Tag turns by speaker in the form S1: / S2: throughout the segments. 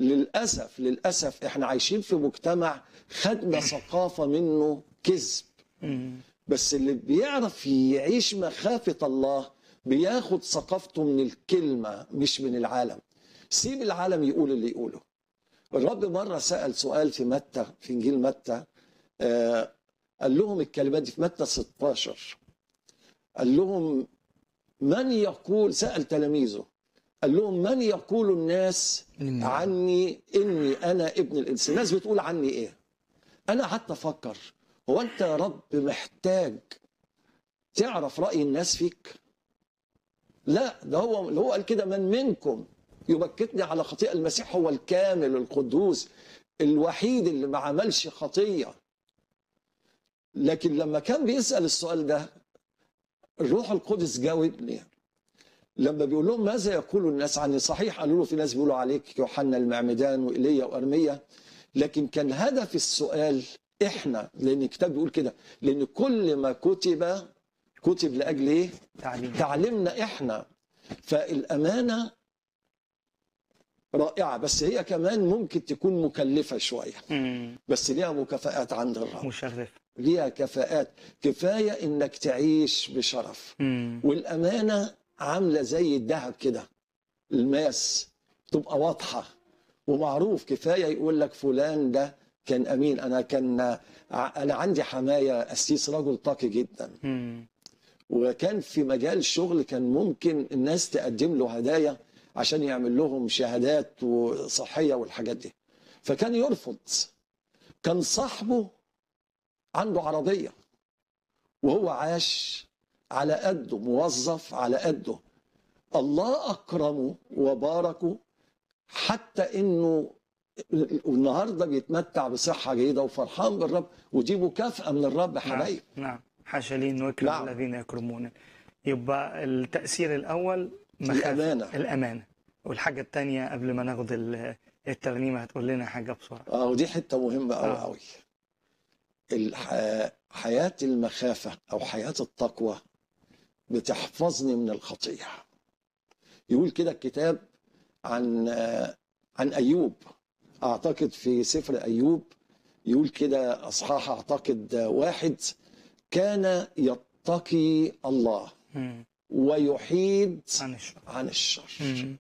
S1: للاسف للاسف احنا عايشين في مجتمع خدنا ثقافه منه كذب
S2: مم.
S1: بس اللي بيعرف يعيش مخافة الله بياخد ثقافته من الكلمة مش من العالم سيب العالم يقول اللي يقوله الرب مرة سأل سؤال في متى في إنجيل متى آه قال لهم الكلمات دي في متى 16 قال لهم من يقول سأل تلاميذه قال لهم من يقول الناس
S2: إني-
S1: عني إني أنا ابن الإنسان الناس بتقول عني إيه أنا قعدت أفكر هو أنت يا رب محتاج تعرف رأي الناس فيك لا ده هو اللي هو قال كده من منكم يبكتني على خطيئة المسيح هو الكامل القدوس الوحيد اللي ما عملش خطية لكن لما كان بيسأل السؤال ده الروح القدس جاوبني لما بيقول لهم ماذا يقول الناس عني صحيح قالوا له في ناس بيقولوا عليك يوحنا المعمدان وإيليا وأرميا لكن كان هدف السؤال احنا لان الكتاب بيقول كده لان كل ما كتب كتب لاجل ايه
S2: تعليم
S1: تعلمنا احنا فالامانه رائعه بس هي كمان ممكن تكون مكلفه شويه
S2: مم.
S1: بس ليها مكافآت عند الرب
S2: مشرف
S1: ليها كفاءات كفايه انك تعيش بشرف
S2: مم.
S1: والامانه عامله زي الذهب كده الماس تبقى واضحه ومعروف كفايه يقول لك فلان ده كان امين انا كان ع- انا عندي حمايه قسيس رجل تقي جدا
S2: مم.
S1: وكان في مجال الشغل كان ممكن الناس تقدم له هدايا عشان يعمل لهم شهادات وصحيه والحاجات دي فكان يرفض كان صاحبه عنده عربيه وهو عاش على قده موظف على قده الله اكرمه وباركه حتى انه النهارده بيتمتع بصحه جيده وفرحان بالرب ودي مكافاه من الرب
S2: نعم
S1: حبايب
S2: نعم حاشا لي انه يكرم
S1: نعم.
S2: الذين يكرمون يبقى التأثير الأول مخافة
S1: الأمانة.
S2: الأمانة والحاجة الثانية قبل ما ناخد ال- الترنيمة هتقول لنا حاجة بسرعة
S1: اه ودي حته مهمه قوي
S2: آه.
S1: قوي الح... حياه المخافه او حياه التقوى بتحفظني من الخطيه يقول كده الكتاب عن آه، عن ايوب اعتقد في سفر ايوب يقول كده اصحاح اعتقد آه، واحد كان يتقي الله
S2: مم.
S1: ويحيد
S2: عن الشر
S1: عن الشر
S2: مم.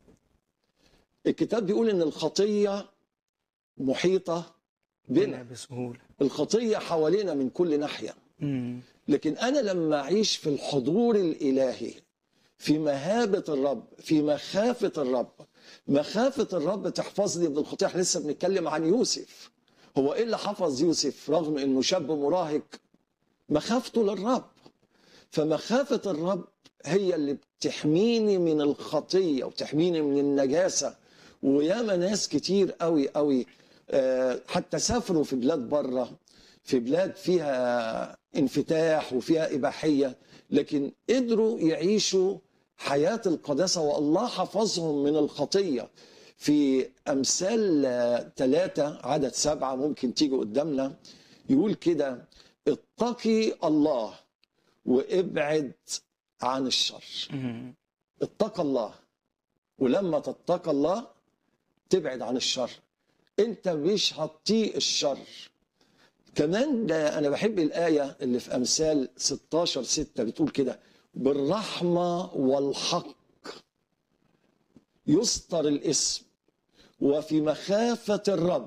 S1: الكتاب بيقول ان الخطيه محيطه
S2: بنا
S1: بنا
S2: بسهولة
S1: الخطيه حوالينا من كل ناحيه
S2: مم.
S1: لكن انا لما اعيش في الحضور الالهي في مهابه الرب في مخافه الرب مخافه الرب تحفظني من الخطيه احنا لسه بنتكلم عن يوسف هو ايه اللي حفظ يوسف رغم انه شاب مراهق مخافته للرب فمخافه الرب هي اللي بتحميني من الخطيه وتحميني من النجاسه وياما ناس كتير قوي قوي آه، حتى سافروا في بلاد بره في بلاد فيها انفتاح وفيها إباحية لكن قدروا يعيشوا حياة القداسة والله حفظهم من الخطية في أمثال آه، ثلاثة عدد سبعة ممكن تيجي قدامنا يقول كده اتقي الله وابعد عن الشر
S2: مم.
S1: اتقى الله ولما تتقى الله تبعد عن الشر انت مش هتطيق الشر كمان ده انا بحب الايه اللي في امثال 16 6 بتقول كده بالرحمه والحق يستر الاسم وفي مخافه الرب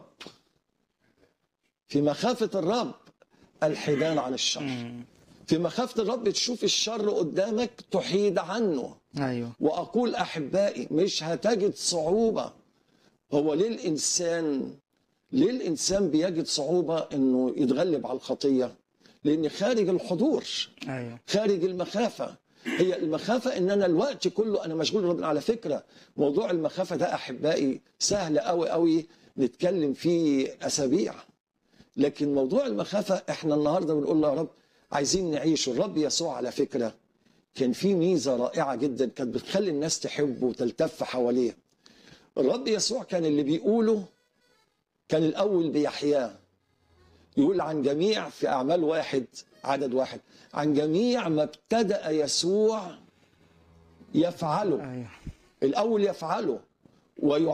S1: في مخافه الرب الحيدان عن الشر
S2: مم.
S1: في مخافه الرب تشوف الشر قدامك تحيد عنه
S2: أيوه
S1: واقول احبائي مش هتجد صعوبه هو ليه الانسان ليه الانسان بيجد صعوبه انه يتغلب على الخطيه لان خارج الحضور
S2: أيوه
S1: خارج المخافه هي المخافه ان انا الوقت كله انا مشغول ربنا على فكره موضوع المخافه ده احبائي سهل قوي قوي نتكلم فيه اسابيع لكن موضوع المخافه احنا النهارده بنقول له يا رب عايزين نعيش الرب يسوع على فكره كان في ميزه رائعه جدا كانت بتخلي الناس تحبه وتلتف حواليه الرب يسوع كان اللي بيقوله كان الاول بيحياه يقول عن جميع في اعمال واحد عدد واحد عن جميع ما ابتدا يسوع يفعله
S2: أيوه
S1: الاول يفعله ويع